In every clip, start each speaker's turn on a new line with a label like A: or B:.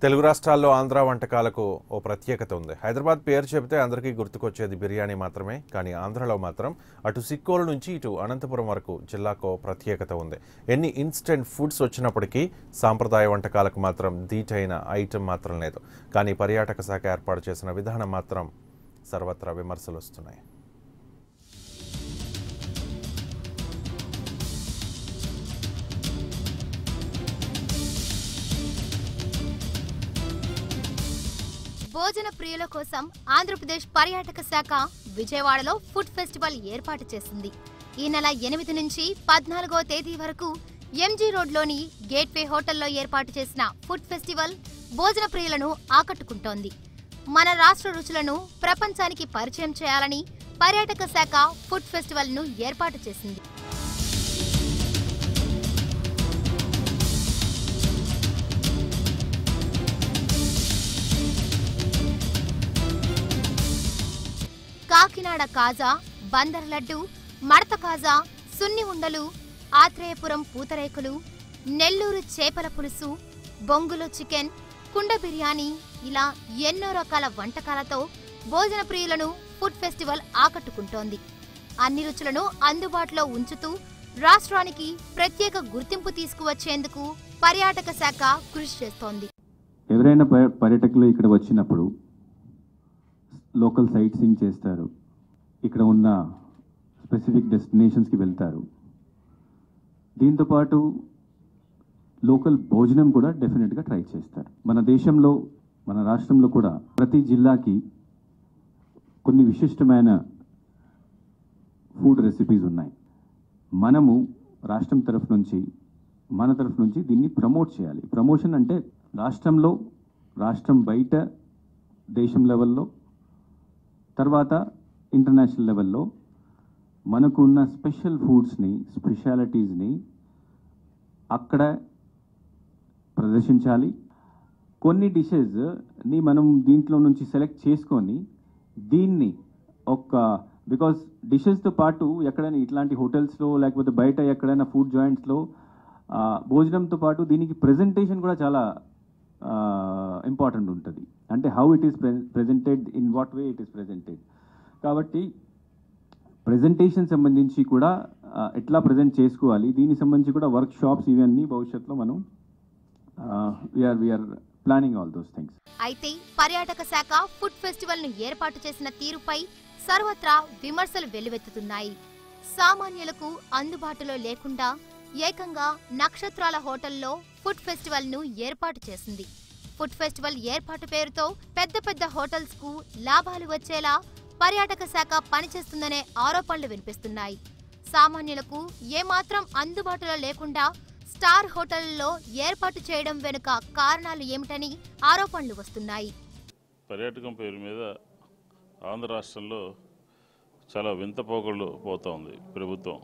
A: తెలుగు రాష్ట్రాల్లో ఆంధ్ర వంటకాలకు ఓ ప్రత్యేకత ఉంది హైదరాబాద్ పేరు చెబితే అందరికీ గుర్తుకొచ్చేది బిర్యానీ మాత్రమే కానీ ఆంధ్రలో మాత్రం అటు సిక్కోలు నుంచి ఇటు అనంతపురం వరకు జిల్లాకు ఓ ప్రత్యేకత ఉంది ఎన్ని ఇన్స్టెంట్ ఫుడ్స్ వచ్చినప్పటికీ సాంప్రదాయ వంటకాలకు మాత్రం ధీటైన ఐటెం మాత్రం లేదు కానీ పర్యాటక శాఖ ఏర్పాటు చేసిన విధానం మాత్రం సర్వత్రా విమర్శలు వస్తున్నాయి
B: భోజన ప్రియుల కోసం ఆంధ్రప్రదేశ్ పర్యాటక శాఖ విజయవాడలో ఫుడ్ ఫెస్టివల్ ఏర్పాటు చేసింది ఈ నెల ఎనిమిది నుంచి పద్నాలుగో తేదీ వరకు ఎంజీ రోడ్లోని గేట్వే హోటల్లో ఏర్పాటు చేసిన ఫుడ్ ఫెస్టివల్ భోజన ప్రియులను ఆకట్టుకుంటోంది మన రాష్ట్ర రుచులను ప్రపంచానికి పరిచయం చేయాలని పర్యాటక శాఖ ఫుడ్ ఫెస్టివల్ ను ఏర్పాటు చేసింది కాకినాడ కాజా బందర్ లడ్డు మడత కాజా సున్ని ఉండలు ఆత్రేయపురం పూతరేకులు నెల్లూరు చేపల పులుసు బొంగులో చికెన్ కుండ బిర్యానీ ఇలా ఎన్నో రకాల వంటకాలతో భోజన ప్రియులను ఫుడ్ ఫెస్టివల్ ఆకట్టుకుంటోంది అన్ని రుచులను అందుబాటులో ఉంచుతూ రాష్ట్రానికి ప్రత్యేక గుర్తింపు తీసుకువచ్చేందుకు పర్యాటక శాఖ కృషి చేస్తోంది
C: ఎవరైనా పర్య- పర్యాటకులు ఇక్కడ వచ్చినప్పుడు లోకల్ సైట్ సీయింగ్ చేస్తారు ఇక్కడ ఉన్న స్పెసిఫిక్ డెస్టినేషన్స్కి వెళ్తారు దీంతోపాటు లోకల్ భోజనం కూడా డెఫినెట్గా ట్రై చేస్తారు మన దేశంలో మన రాష్ట్రంలో కూడా ప్రతి జిల్లాకి కొన్ని విశిష్టమైన ఫుడ్ రెసిపీస్ ఉన్నాయి మనము రాష్ట్రం తరఫు నుంచి మన తరఫు నుంచి దీన్ని ప్రమోట్ చేయాలి ప్రమోషన్ అంటే రాష్ట్రంలో రాష్ట్రం బయట దేశం లెవెల్లో తర్వాత ఇంటర్నేషనల్ లెవెల్లో మనకు ఉన్న స్పెషల్ ఫుడ్స్ని స్పెషాలిటీస్ని అక్కడ ప్రదర్శించాలి కొన్ని డిషెస్ని మనం దీంట్లో నుంచి సెలెక్ట్ చేసుకొని దీన్ని ఒక బికాస్ డిషెస్తో పాటు ఎక్కడైనా ఇట్లాంటి హోటల్స్లో లేకపోతే బయట ఎక్కడైనా ఫుడ్ జాయింట్స్లో భోజనంతో పాటు దీనికి ప్రెజెంటేషన్ కూడా చాలా ఇంపార్టెంట్ ఉంటుంది అంటే how it is presented in what way it is presented కాబట్టి ప్రెజెంటేషన్ సంబంధించి కూడా ఆ, ఎట్లా ప్రజెంట్ చేసుకోవాలి దీనికి సంబంధించి కూడా వర్క్ షాప్స్ ఇవన్నీ భవిష్యత్తులో మనం we are we are planning all those things
B: అయితే పర్యాటక శాఖ ఫుడ్ ఫెస్టివల్ ను ఏర్పాటు చేసిన తీరుపై సర్వత్రా విమర్శలు వెల్లువెత్తుతున్నాయి సామాన్యులకు అందుబాటులో లేకుండా ఏకంగా నక్షత్రాల హోటల్లో ఫుడ్ ఫెస్టివల్ ను ఏర్పాటు చేసింది ఫుడ్ ఫెస్టివల్ ఏర్పాటు పేరుతో పెద్ద పెద్ద హోటల్స్ కు లాభాలు వచ్చేలా పర్యాటక శాఖ పనిచేస్తుందనే ఆరోపణలు వినిపిస్తున్నాయి సామాన్యులకు ఏమాత్రం అందుబాటులో లేకుండా స్టార్ హోటళ్లలో ఏర్పాటు చేయడం వెనుక కారణాలు ఏమిటని ఆరోపణలు వస్తున్నాయి
D: పర్యాటకం పేరు మీద ఆంధ్ర రాష్ట్రంలో చాలా వింత పోగళ్ళు పోతూ ఉంది ప్రభుత్వం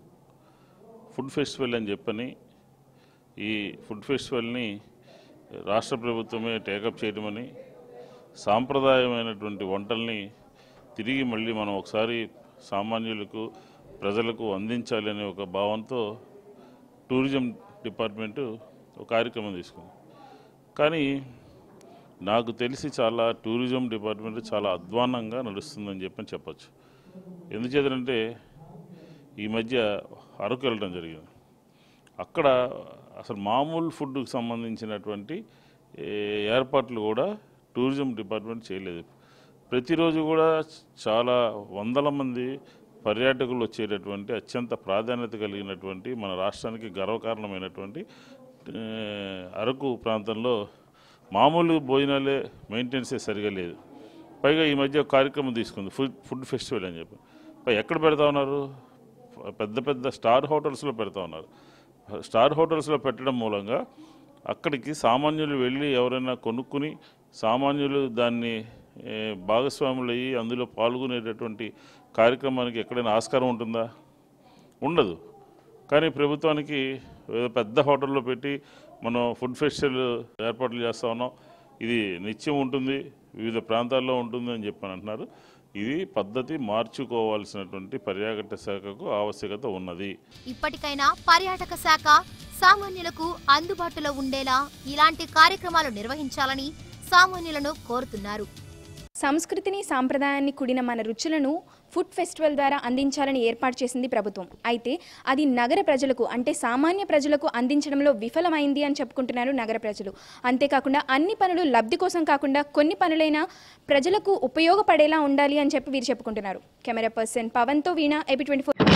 D: ఫుడ్ ఫెస్టివల్ అని చెప్పని ఈ ఫుడ్ ఫెస్టివల్ని రాష్ట్ర ప్రభుత్వమే టేకప్ చేయడమని సాంప్రదాయమైనటువంటి వంటల్ని తిరిగి మళ్ళీ మనం ఒకసారి సామాన్యులకు ప్రజలకు అందించాలి అనే ఒక భావంతో టూరిజం డిపార్ట్మెంటు ఒక కార్యక్రమం తీసుకుంది కానీ నాకు తెలిసి చాలా టూరిజం డిపార్ట్మెంట్ చాలా అధ్వాన్నంగా నడుస్తుందని చెప్పని చెప్పచ్చు ఎందుచేతంటే ఈ మధ్య అరకు వెళ్ళడం జరిగింది అక్కడ అసలు మామూలు ఫుడ్కి సంబంధించినటువంటి ఏ, ఏర్పాట్లు కూడా టూరిజం డిపార్ట్మెంట్ చేయలేదు ప్రతిరోజు కూడా చాలా వందల మంది పర్యాటకులు వచ్చేటటువంటి అత్యంత ప్రాధాన్యత కలిగినటువంటి మన రాష్ట్రానికి గర్వకారణమైనటువంటి ఏ, అరకు ప్రాంతంలో మామూలు భోజనాలే మెయింటెనెన్సే సరిగా లేదు పైగా ఈ మధ్య ఒక కార్యక్రమం తీసుకుంది ఫుడ్ ఫుడ్ ఫెస్టివల్ అని చెప్పి పై ఎక్కడ పెడతా ఉన్నారు పెద్ద పెద్ద స్టార్ హోటల్స్లో పెడతా ఉన్నారు స్టార్ హోటల్స్లో పెట్టడం మూలంగా అక్కడికి సామాన్యులు వెళ్ళి ఎవరైనా కొనుక్కుని సామాన్యులు దాన్ని ఏ, భాగస్వాములు అయ్యి అందులో పాల్గొనేటటువంటి కార్యక్రమానికి ఎక్కడైనా ఆస్కారం ఉంటుందా ఉండదు కానీ ప్రభుత్వానికి ఏదో పెద్ద హోటల్లో పెట్టి మనం ఫుడ్ ఫెస్టివల్ ఏర్పాట్లు చేస్తా ఉన్నాం ఇది నిత్యం ఉంటుంది వివిధ ప్రాంతాల్లో ఉంటుంది అని చెప్పని అంటున్నారు ఇది పద్ధతి మార్చుకోవాల్సినటువంటి పర్యాటక శాఖకు ఆవశ్యకత ఉన్నది
B: ఇప్పటికైనా పర్యాటక శాఖ సామాన్యులకు అందుబాటులో ఉండేలా ఇలాంటి కార్యక్రమాలు నిర్వహించాలని సామాన్యులను కోరుతున్నారు
E: సంస్కృతిని సాంప్రదాయాన్ని కూడిన మన రుచులను ఫుడ్ ఫెస్టివల్ ద్వారా అందించాలని ఏర్పాటు చేసింది ప్రభుత్వం అయితే అది నగర ప్రజలకు అంటే సామాన్య ప్రజలకు అందించడంలో విఫలమైంది అని చెప్పుకుంటున్నారు నగర ప్రజలు అంతేకాకుండా అన్ని పనులు లబ్ధి కోసం కాకుండా కొన్ని పనులైనా ప్రజలకు ఉపయోగపడేలా ఉండాలి అని చెప్పి వీరు చెప్పుకుంటున్నారు కెమెరా పర్సన్ పవన్తో వీణ ఏపీ ట్వంటీ